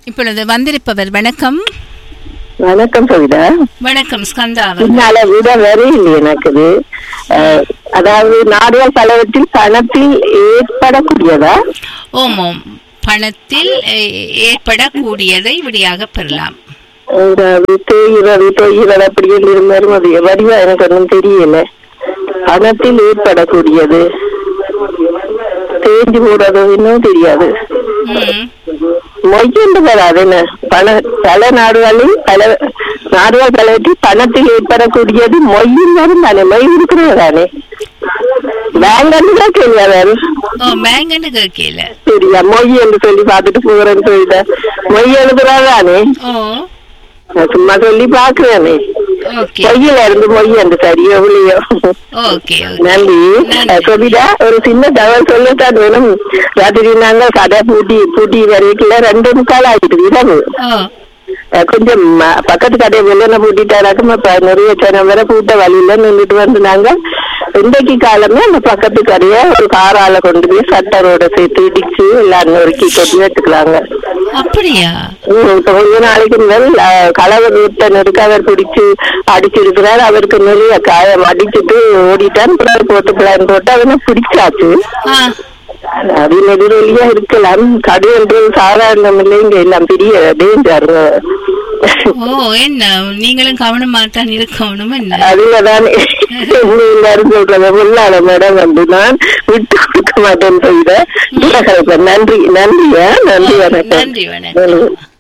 இப்பொழுது வந்திருப்பவர் வணக்கம் வணக்கம் கவிதா வணக்கம் ஸ்கந்தா அவர். பின்னால விட வரையில் எனக்கு இது அஹ், அதாவது நாடுகள் பலவற்றில் பணத்தில் ஏற்படக்கூடியதா ஓம் ஓம் பணத்தில் ஏ- ஏற்படக்கூடியதை விடியாக பெறலாம் அதாவது தேய்கிறது தொய்கிறது அப்படி இருந்தாலும் அது வடிவா எனக்கு ஒன்றும் தெரியல பணத்தில் ஏற்படக்கூடியது தேஞ்சு போடுறது இன்னும் தெரியாது ம். மொய்யென்று வராது என்ன பண பல நாடுகளில் பல நாடுகள் பலவற்றில் பணத்தில் ஏற்படக்கூடியது மொய்யும் வரும் தானே மொய் இருக்கிறது தானே பேங்க் தான் கேள்வி ஓ பேங்கன்னு கேட்கல சரியா மொய் என்று சொல்லி பார்த்துட்டு போகிறேன்னு சொல்லிட்ட மொய் எழுதுறாதானே ஓ நான் சும்மா சொல்லி பாக்குறேனே ஓகே மொய்யில இருந்து மொய் என்று சரியோ இல்லையோ ஓகே ஓகே நன்றி நன்றி. கவிதா ஒரு சின்ன தகவல் சொல்லத்தான் வேணும் ராத்திரி நாங்க கடை பூட்டி பூட்டி வரைக்குள்ள ரெண்டு முக்கால் ஆகிட்டு இரவு ஓ அஹ் கொஞ்சம் ம- பக்கத்து கடையை வெள்ளன பூட்டிட்டாராக்கும் இப்ப நிறைய ஜனம் வர பூட்ட வழியில நின்றுட்டு வந்து நாங்க இன்றைக்கு காலமே அந்த பக்கத்து கடையை ஒரு காரால கொண்டு போய் சட்டரோட சேர்த்து இடிச்சு எல்லாம் நொறுக்கி கொண்டு எடுத்துக்கலாங்க அப்படியா உம், இப்ப கொஞ்ச நாளைக்கு முதல் அஹ், கலவர் வீட்டை நெருக்க அவர் பிடிச்சு அடிச்சிருக்கிறார் அவருக்கு நிறைய காயம் அடிச்சுட்டு ஓடிட்டான் பிள்ளையார் போட்டு பிள்ளையார் போட்டு அவனை பிடிச்சாச்சு ஆ அது நெடுவழியா இருக்கலாம் கடு என்று சாதாரணம் இல்லை இங்க எல்லாம் பெரிய டேஞ்சருங்க ஓ என்ன நீங்களும் கவனமா தான் இருக்கணும் என்ன அதுலதான் எல்லாரும் சொல்றத முன்னால மேடம் வந்து நான் விட்டு கொடுக்க மாட்டேன்னு சொல்லிட நன்றி நன்றியா நன்றி வணக்கம் நன்றி வணக்கம்